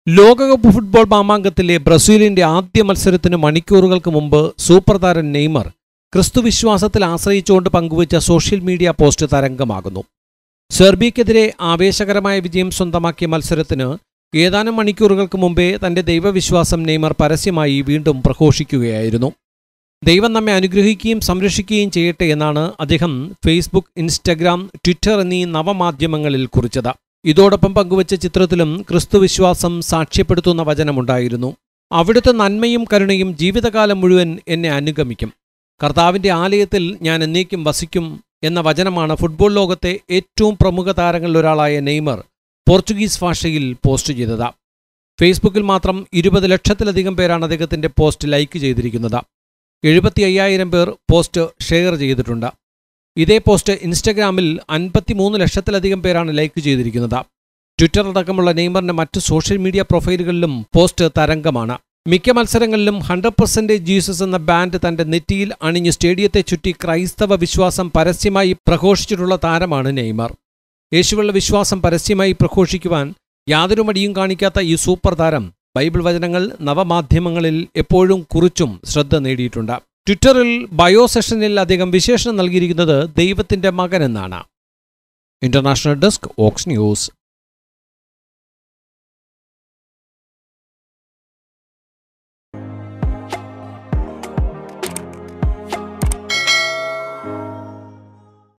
ലോകകപ്പ് ഫുട്ബോൾ മാമാങ്കത്തിലെ ബ്രസീലിന്റെ ആദ്യ മത്സരത്തിന് മണിക്കൂറുകൾക്ക് മുമ്പ് സൂപ്പർ താരം നെയ്മർ ക്രിസ്തുവിശ്വാസത്തിൽ ആശ്രയിച്ചുകൊണ്ട് പങ്കുവച്ച സോഷ്യൽ മീഡിയ പോസ്റ്റ് തരംഗമാകുന്നു സെർബിയക്കെതിരെ ആവേശകരമായ വിജയം സ്വന്തമാക്കിയ മത്സരത്തിന് ഏതാനും മണിക്കൂറുകൾക്ക് മുമ്പേ തന്റെ ദൈവവിശ്വാസം നെയ്മർ പരസ്യമായി വീണ്ടും പ്രഘോഷിക്കുകയായിരുന്നു ദൈവം നമ്മെ അനുഗ്രഹിക്കുകയും സംരക്ഷിക്കുകയും ചെയ്യട്ടെ എന്നാണ് അദ്ദേഹം ഫേസ്ബുക്ക് ഇൻസ്റ്റഗ്രാം ട്വിറ്റർ എന്നീ നവമാധ്യമങ്ങളിൽ കുറിച്ചത് ഇതോടൊപ്പം പങ്കുവച്ച ചിത്രത്തിലും ക്രിസ്തുവിശ്വാസം സാക്ഷ്യപ്പെടുത്തുന്ന വചനമുണ്ടായിരുന്നു അവിടുത്തെ നന്മയും കരുണയും ജീവിതകാലം മുഴുവൻ എന്നെ അനുഗമിക്കും കർത്താവിന്റെ ആലയത്തിൽ ഞാൻ എന്നേക്കും വസിക്കും എന്ന വചനമാണ് ഫുട്ബോൾ ലോകത്തെ ഏറ്റവും പ്രമുഖ താരങ്ങളിൽ ഒരാളായ നെയ്മർ പോർച്ചുഗീസ് ഭാഷയിൽ പോസ്റ്റ് ചെയ്തത് ഫേസ്ബുക്കിൽ മാത്രം ഇരുപത് ലക്ഷത്തിലധികം പേരാണ് അദ്ദേഹത്തിന്റെ പോസ്റ്റ് ലൈക്ക് ചെയ്തിരിക്കുന്നത് എഴുപത്തി അയ്യായിരം പേർ പോസ്റ്റ് ഷെയർ ചെയ്തിട്ടുണ്ട് ഇതേ പോസ്റ്റ് ഇൻസ്റ്റഗ്രാമിൽ അൻപത്തിമൂന്ന് ലക്ഷത്തിലധികം പേരാണ് ലൈക്ക് ചെയ്തിരിക്കുന്നത് ട്വിറ്റർ അടക്കമുള്ള നെയ്മറിന്റെ മറ്റ് സോഷ്യൽ മീഡിയ പ്രൊഫൈലുകളിലും പോസ്റ്റ് തരംഗമാണ് മിക്ക മത്സരങ്ങളിലും ഹൺഡ്രഡ് പെർസെന്റേജ് ജീസസ് എന്ന ബാൻഡ് തന്റെ നെറ്റിയിൽ അണിഞ്ഞ് സ്റ്റേഡിയത്തെ ചുറ്റി ക്രൈസ്തവ വിശ്വാസം പരസ്യമായി പ്രഘോഷിച്ചിട്ടുള്ള താരമാണ് നെയ്മർ യേശുവുള്ള വിശ്വാസം പരസ്യമായി പ്രഘോഷിക്കുവാൻ യാതൊരു മടിയും കാണിക്കാത്ത ഈ സൂപ്പർ താരം ബൈബിൾ വചനങ്ങൾ നവമാധ്യമങ്ങളിൽ എപ്പോഴും കുറിച്ചും ശ്രദ്ധ നേടിയിട്ടുണ്ട് ട്വിറ്ററിൽ ബയോ സെഷനിൽ അദ്ദേഹം വിശേഷണം നൽകിയിരിക്കുന്നത് ദൈവത്തിന്റെ മകൻ എന്നാണ് ഇന്റർനാഷണൽ ഡെസ്ക് ഓക്സ് ന്യൂസ്